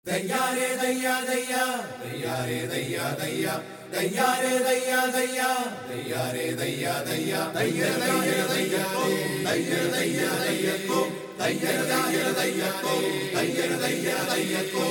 தையாரே தையா தையா தையாரே தையா தையா தையாரே தையா தையா தையாரே தையா தையா தையர் தையர் தையக்கோ தையர் தையா தையக்கோ தையர் தையர் தையக்கோ தையர் தையா தையக்கோ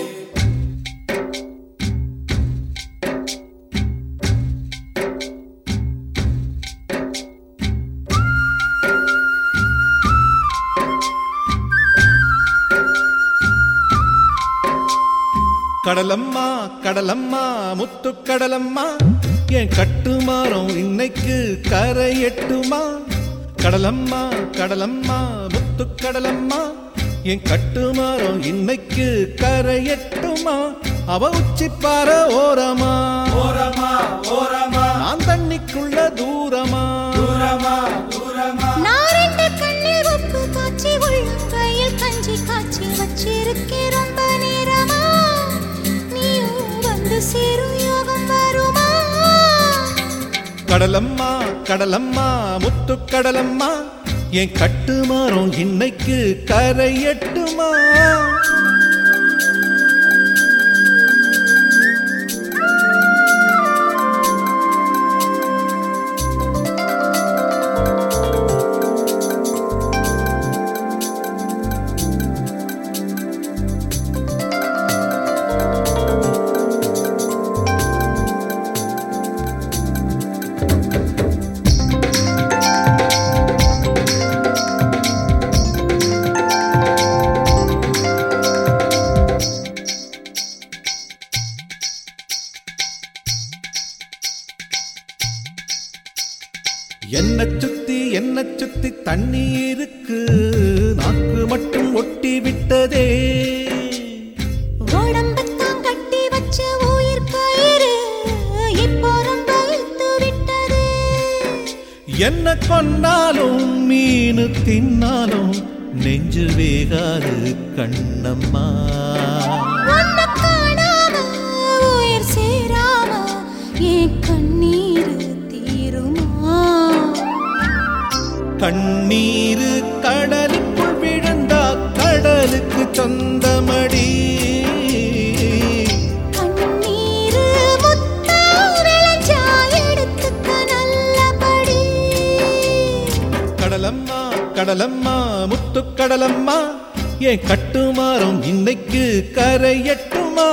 கடலம்மா கடலம்மா முத்து கடலம்மா என் கட்டுமாறம் இன்னைக்கு கரை எட்டுமா கடலம்மா கடலம்மா முத்து கடலம்மா என் கட்டுமாறம் இன்னைக்கு கரை எட்டுமா அவ உச்சிப்பார ஓரமா ஓரமா ஓரமா நான் தண்ணிக்குள்ள தூரமா தூரமா தூரமா நாரெண்டு கண்ணில் உப்பு காய்ச்சி உள்ளங்கையில் கஞ்சி காய்ச்சி வச்சிருக்கேன் ரொம்ப நேரமா நீயும் வந்து சேரும் யோகம் வருமா கடலம்மா கடலம்மா முத்து கடலம்மா என் கட்டுமாறம் இன்னைக்கு கரை எட்டுமா என்ன சுத்தி என்ன சுத்தி தண்ணி இருக்கு நாக்கு மட்டும் ஒட்டி விட்டதே உடம்பத்தான் கட்டி வச்ச உயிர் கயிறு இப்போ ரொம்ப இழுத்து விட்டது என்ன கொன்னாலும் மீனு தின்னாலும் நெஞ்சு வேகாது கண்ணம்மா உன்னை காணாம உயிர் சேராம என் கண்ணீர் தீருமா கண்ணீரு கடலுக்குள் விழுந்தா கடலுக்கு சொந்தமடி கண்ணீரு முத்தா விளைஞ்சா எடுத்துக்க நல்லபடி கடலம்மா கடலம்மா முத்து கடலம்மா என் கட்டுமாறும் இன்னைக்கு கரையட்டுமா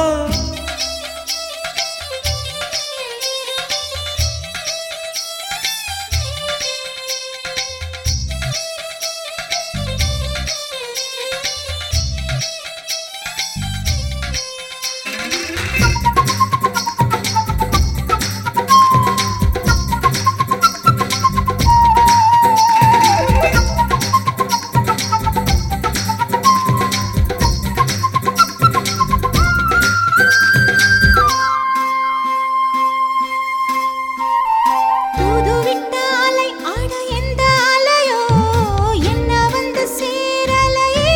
தூது விட்ட அலை ஆட எந்த அலையோ என்ன வந்து சேரலையே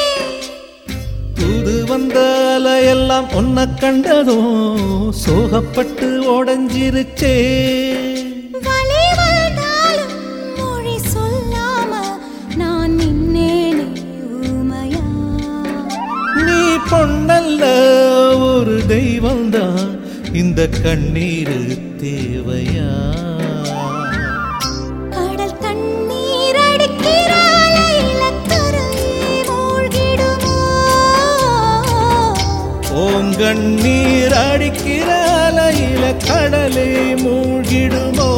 தூது வந்த அலையெல்லாம் ஒன்ன கண்டதும் சோகப்பட்டு உடஞ்சிருச்சே வலி வந்தாலும் மொழி சொல்லாம நான் நின்னேனே ஊமையா நீ பொண்ணல்ல ஒரு தெய்வம்தான் இந்த கண்ணீரு தேவையா கடல் தண்ணீர் அடிக்கிற அலையில கரையே மூழ்கிடுமோ ஓங்கண்ணீர் அடிக்கிற அலையில கடலே மூழ்கிடுமோ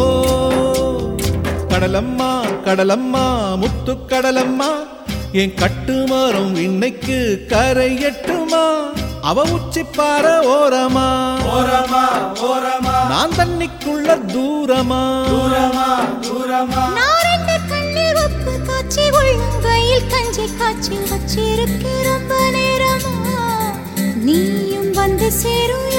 கடலம்மா கடலம்மா முத்து கடலம்மா என் கட்டுமரம் இன்னைக்கு கரையட்டுமா அவ உச்சிப்பார ஓரமா ஓரமா ஓரமா நான் தண்ணிக்குள்ள தூரமா தூரமா தூரமா நாரெண்டு கண்ணில் உப்பு காய்ச்சி உள்ளங்கையில் கஞ்சி காய்ச்சி வச்சிருக்க ரொம்ப நேரமா நீயும் வந்து சேரும்